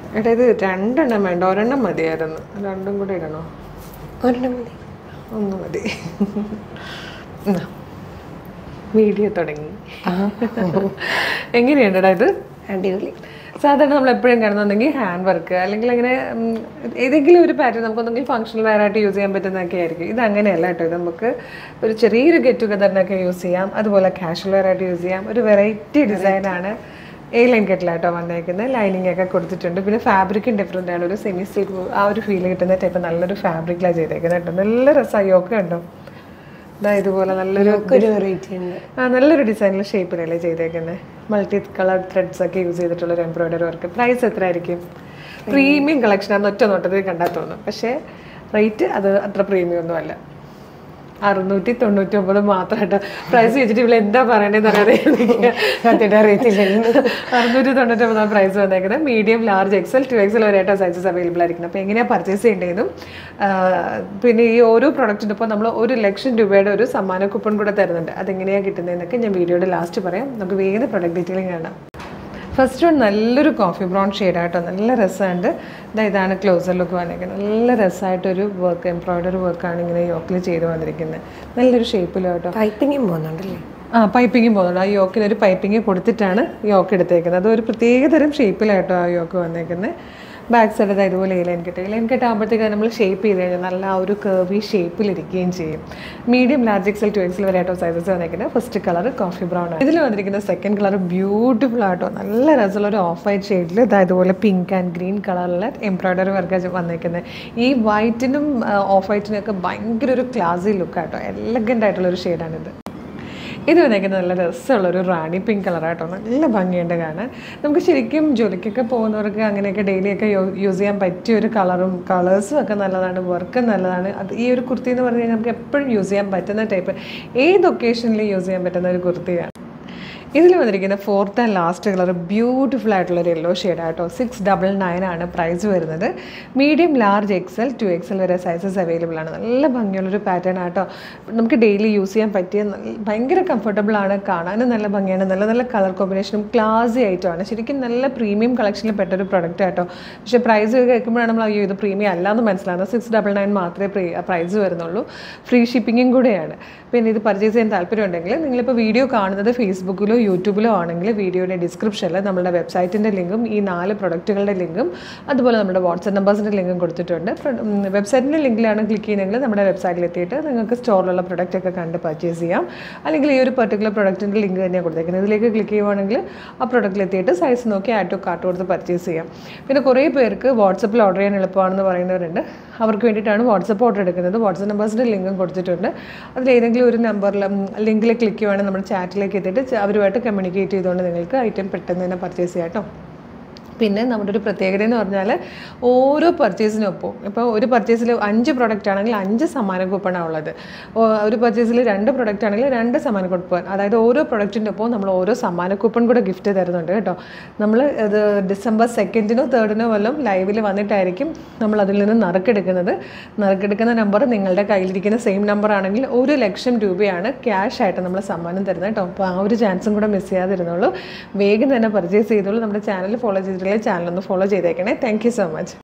എടാ ഇത് രണ്ടെണ്ണം വേണ്ട ഒരെണ്ണം മതിയായിരുന്നു രണ്ടും കൂടെ ഇടണോ ഒരെണ്ണം മതി ഒന്ന് മതി എന്നാ, വീഡിയോ തുടങ്ങി എങ്ങനെയുണ്ടടാ ഇത് അടിപൊളി സാധാരണ നമ്മൾ എപ്പോഴും കാണുന്നുണ്ടെങ്കിൽ ഹാൻഡ് വർക്ക് അല്ലെങ്കിൽ അങ്ങനെ ഉം, ഏതെങ്കിലും ഒരു പാറ്റേൺ നമുക്കൊന്നെങ്കിൽ ഫങ്ഷണൽ വെയർ ആയിട്ട് യൂസ് ചെയ്യാൻ പറ്റുന്നതൊക്കെ ആയിരിക്കും ഇത് അങ്ങനെയല്ല കേട്ടോ ഇത് നമുക്ക് ഒരു ചെറിയൊരു ഗെറ്റ് ടുഗദറിനൊക്കെ യൂസ് ചെയ്യാം അതുപോലെ കാഷ്വൽ വെയർ ആയിട്ട് യൂസ് ചെയ്യാം ഒരു വെറൈറ്റി ഡിസൈനാണ് എ ലൈൻ കെറ്റിലാട്ടോ വന്നേക്കുന്നത് ലൈനിങ് ഒക്കെ കൊടുത്തിട്ടുണ്ട് പിന്നെ ഫാബ്രിക്കും ഡിഫറെൻ്റ് ആണ് ഒരു സെമി സിൽക്ക് ആ ഒരു ഫീൽ കിട്ടുന്ന ടൈപ്പ് നല്ലൊരു ഫാബ്രിക്കിലാണ് ചെയ്തേക്കുന്നത് കേട്ടോ നല്ല രസമായി ഒക്കെ ഉണ്ടോ ഇതാ ഇതുപോലെ നല്ലൊരു ഒരു വെറൈറ്റി ഉണ്ട് ആ നല്ലൊരു ഡിസൈനിൽ ഷേപ്പിലല്ലേ ചെയ്തേക്കുന്നത് മൾട്ടി കളർ ത്രെഡ്സ് ഒക്കെ യൂസ് ചെയ്തിട്ടുള്ള ഒരു എംബ്രോയിഡറി വർക്ക് പ്രൈസ് എത്ര ആയിരിക്കും പ്രീമിയം കളക്ഷൻ ആണെന്ന് ഒറ്റ നോട്ടത്തിൽ കണ്ടാൽ തോന്നും പക്ഷേ റേറ്റ് അത് അത്ര പ്രീമിയം ഒന്നും അല്ല അറുന്നൂറ്റി തൊണ്ണൂറ്റി ഒമ്പത് മാത്രമായിട്ട് പ്രൈസ് വെച്ചിട്ട് ഇവിടെ എന്താ പറയണേന്ന് അറിയാതെ സത്യമായിട്ട് അറിയത്തില്ല അറുന്നൂറ്റി തൊണ്ണൂറ്റി ഒമ്പതാണ് പ്രൈസ് വന്നേക്കുന്നത് medium large XL two XL വരെയായിട്ട് സൈസസ് അവൈലബിൾ ആയിരിക്കുന്നത് അപ്പോൾ എങ്ങനെയാണ് പർച്ചേസ് ചെയ്യേണ്ടതെന്നും ആ, പിന്നെ ഈ ഓരോ പ്രൊഡക്റ്റിനും ഇപ്പോൾ നമ്മൾ ഒരു ലക്ഷം രൂപയുടെ ഒരു സമ്മാന കൂപ്പൺ കൂടെ തരുന്നുണ്ട് അതെങ്ങനെയാണ് കിട്ടുന്നതെന്നൊക്കെ ഞാൻ വീഡിയോയുടെ ലാസ്റ്റ് പറയാം നമുക്ക് വേഗം പ്രൊഡക്റ്റ് ഡീറ്റെയിലിംഗ് കാണാം ഫസ്റ്റ് വൺ നല്ലൊരു കോഫി ബ്രൗൺ ഷെയ്ഡായിട്ടോ നല്ല രസമുണ്ട് ഇതാ ഇതാണ് ക്ലോസർ ലുക്ക് വന്നിരിക്കുന്നത് നല്ല രസമായിട്ടൊരു വർക്ക് എംബ്രോയിഡറി വർക്കാണ് ഇങ്ങനെ യോക്കിൽ ചെയ്ത് വന്നിരിക്കുന്നത് നല്ലൊരു ഷേപ്പിലാട്ടോ പൈപ്പിങ്ങും പോകുന്നുണ്ടല്ലേ ആ പൈപ്പിങ്ങും പോകുന്നുണ്ട് ആ യോക്കിന് ഒരു പൈപ്പിംഗ് കൊടുത്തിട്ടാണ് യോക്ക് എടുത്തേക്കുന്നത് അത് ഒരു പ്രത്യേകതരം ഷേപ്പിലായിട്ടോ ആ യോക്ക് വന്നേക്കുന്നത് ബാക്ക് സൈഡ് അത് ഇതുപോലെ ഇലൈൻ കെട്ട് ഇലൈൻ കെട്ട് ആകുമ്പോഴത്തേക്ക് നമ്മൾ ഷേപ്പ് ചെയ്ത് കഴിഞ്ഞാൽ നല്ല ആ ഒരു കർവി ഷേപ്പിലിരിക്കുകയും ചെയ്യും medium large XL two XL വരെ ആയിട്ടോ സൈസസ് വന്നേക്കുന്നത് ഫസ്റ്റ് കളർ കോഫി ബ്രൗൺ ആണ് ഇതിൽ വന്നിരിക്കുന്ന സെക്കൻഡ് കളർ ബ്യൂട്ടിഫുൾ ആട്ടോ നല്ല രസമുള്ള ഒരു ഓഫ് വൈറ്റ് ഷെയ്ഡിൽ ഇതാ ഇതുപോലെ പിങ്ക് ആൻഡ് ഗ്രീൻ കളറിൽ എംബ്രോയിഡറി വർക്ക് വന്നേക്കുന്നത് ഈ വൈറ്റിനും ഓഫ് വൈറ്റിനും ഒക്കെ ഭയങ്കര ഒരു ക്ലാസി ലുക്കാട്ടോ എലഗൻ്റ് ആയിട്ടുള്ള ഒരു ഷെയ്ഡാണിത് ഇത് വന്നേക്കുന്നത് നല്ല രസമുള്ള ഒരു റാണി പിങ്ക് കളറാട്ടോ നല്ല ഭംഗിയുണ്ട് കാണാൻ നമുക്ക് ശരിക്കും ജോലിക്കൊക്കെ പോകുന്നവർക്ക് അങ്ങനെയൊക്കെ ഡെയിലിയൊക്കെ യൂസ് ചെയ്യാൻ പറ്റിയ ഒരു കളറും കളേഴ്സും ഒക്കെ നല്ലതാണ് വർക്ക് നല്ലതാണ് അത് ഈ ഒരു കുർത്തി എന്ന് പറഞ്ഞു കഴിഞ്ഞാൽ നമുക്ക് എപ്പോഴും യൂസ് ചെയ്യാൻ പറ്റുന്ന ടൈപ്പ് ഏത് ഒക്കേഷനിലും യൂസ് ചെയ്യാൻ പറ്റുന്ന ഒരു കുർത്തിയാണ് ഇതിൽ വന്നിരിക്കുന്ന fourth and last colour beautiful ആയിട്ടുള്ള ഒരു യെല്ലോ ഷെയ്ഡ് ആട്ടോ സിക്സ് ഡബിൾ നയൻ ആണ് പ്രൈസ് വരുന്നത് medium large XL two XL വരെ സൈസസ് അവൈലബിൾ ആണ് നല്ല ഭംഗിയുള്ളൊരു പാറ്റേൺ ആട്ടോ നമുക്ക് ഡെയിലി യൂസ് ചെയ്യാൻ പറ്റിയ നല്ല- ഭയങ്കര കംഫർട്ടബിൾ ആണ് കാണാനും നല്ല ഭംഗിയാണ് നല്ല നല്ല കളർ കോമ്പിനേഷനും ക്ലാസി ആയിട്ടുമാണ് ശരിക്കും നല്ല പ്രീമിയം കളക്ഷനിൽ പെട്ടൊരു പ്രൊഡക്റ്റ് ആട്ടോ പക്ഷേ പ്രൈസ് കേൾക്കുമ്പോഴാണ് നമ്മൾ അയ്യോ ഇത് പ്രീമിയം അല്ലാന്ന് മനസ്സിലാകുന്നത് സിക്സ് ഡബിൾ നയൻ മാത്രമേ പ്രീ പ്രൈസ് വരുന്നുള്ളൂ ഫ്രീ ഷിപ്പിങ്ങും കൂടെയാണ് പിന്നെ ഇത് പർച്ചേസ് ചെയ്യാൻ താല്പര്യമുണ്ടെങ്കിൽ നിങ്ങളിപ്പോൾ വീഡിയോ കാണുന്നത് ഫേസ്ബുക്കിലോ യൂട്യൂബിലോ ആണെങ്കിൽ വീഡിയോയുടെ ഡിസ്ക്രിപ്ഷനിൽ നമ്മുടെ വെബ്സൈറ്റിൻ്റെ ലിങ്കും ഈ നാല് പ്രൊഡക്റ്റുകളുടെ ലിങ്കും അതുപോലെ നമ്മുടെ വാട്സപ്പ് നമ്പേഴ്സിൻ്റെ ലിങ്കും കൊടുത്തിട്ടുണ്ട് വെബ്സൈറ്റിൻ്റെ ലിങ്കിലാണ് ക്ലിക്ക് ചെയ്യുന്നതെങ്കിൽ നമ്മുടെ വെബ്സൈറ്റിൽ എത്തിയിട്ട് നിങ്ങൾക്ക് സ്റ്റോറിലുള്ള പ്രൊഡക്റ്റ് ഒക്കെ കണ്ട് പർച്ചേസ് ചെയ്യാം അല്ലെങ്കിൽ ഈ ഒരു പെർട്ടിക്കുലർ പ്രൊഡക്റ്റിൻ്റെ ലിങ്ക് തന്നെയാണ് കൊടുത്തേക്കുന്നത് ഇതിലേക്ക് ക്ലിക്ക് ചെയ്യുവാണെങ്കിൽ ആ പ്രൊഡക്റ്റിൽ എത്തിയിട്ട് സൈസ് നോക്കി ആഡ് ടു കാർട്ട് കൊടുത്ത് പർച്ചേസ് ചെയ്യാം പിന്നെ കുറേ പേർക്ക് വാട്സപ്പിൽ ഓർഡർ ചെയ്യാൻ എളുപ്പമാണെന്ന് പറയുന്നവരുണ്ട് അവർക്ക് വേണ്ടിയിട്ടാണ് വാട്സപ്പ് ഓർഡർ എടുക്കുന്നത് വാട്സപ്പ് നമ്പേഴ്സിൻ്റെ ലിങ്കും കൊടുത്തിട്ടുണ്ട് അതിൽ ഏതെങ്കിലും ഒരു നമ്പറിൽ ലിങ്കിൽ ക്ലിക്ക് ചെയ്യുവാണെങ്കിൽ നമ്മുടെ ചാറ്റിലേക്ക് എത്തിയിട്ട് ച- അവരുമായിട്ട് കമ്മ്യൂണിക്കേറ്റ് ചെയ്തുകൊണ്ട് നിങ്ങൾക്ക് ഐറ്റം പെട്ടെന്ന് തന്നെ പർച്ചേസ് ചെയ്യാം കേട്ടോ പിന്നെ നമ്മുടെ ഒരു പ്രത്യേകത എന്ന് പറഞ്ഞാൽ ഓരോ പർച്ചേസിനൊപ്പം ഇപ്പോൾ ഒരു പർച്ചേസിൽ അഞ്ച് പ്രൊഡക്റ്റ് ആണെങ്കിൽ അഞ്ച് സമ്മാന കൂപ്പണാണ് ഉള്ളത് ഓ, ഒരു പർച്ചേസിൽ രണ്ട് പ്രൊഡക്റ്റ് ആണെങ്കിൽ രണ്ട് സമ്മാന കൂപ്പൺ അതായത് ഓരോ പ്രൊഡക്റ്റിൻ്റെ ഒപ്പം നമ്മൾ ഓരോ സമ്മാന കൂപ്പൺ കൂടെ ഗിഫ്റ്റ് തരുന്നുണ്ട് കേട്ടോ നമ്മൾ ഇത് ഡിസംബർ സെക്കൻഡിനോ തേർഡിനോ വല്ലതും ലൈവിൽ വന്നിട്ടായിരിക്കും നമ്മൾ അതിൽ നിന്ന് നറുക്കെടുക്കുന്നത് നറുക്കെടുക്കുന്ന നമ്പർ നിങ്ങളുടെ കയ്യിലിരിക്കുന്ന സെയിം നമ്പർ ആണെങ്കിൽ ഒരു ലക്ഷം രൂപയാണ് ക്യാഷ് ആയിട്ട് നമ്മൾ സമ്മാനം തരുന്നത് കേട്ടോ അപ്പോൾ ആ ഒരു ചാൻസും കൂടെ മിസ് ചെയ്യാതിരുന്നുള്ളൂ വേഗം തന്നെ പർച്ചേസ് ചെയ്തോളൂ നമ്മുടെ ചാനൽ ഫോളോ ചെയ്തിട്ടുള്ള ചാനൽ ഒന്ന് ഫോളോ ചെയ്തേക്കണേ താങ്ക് യു സോ മച്ച്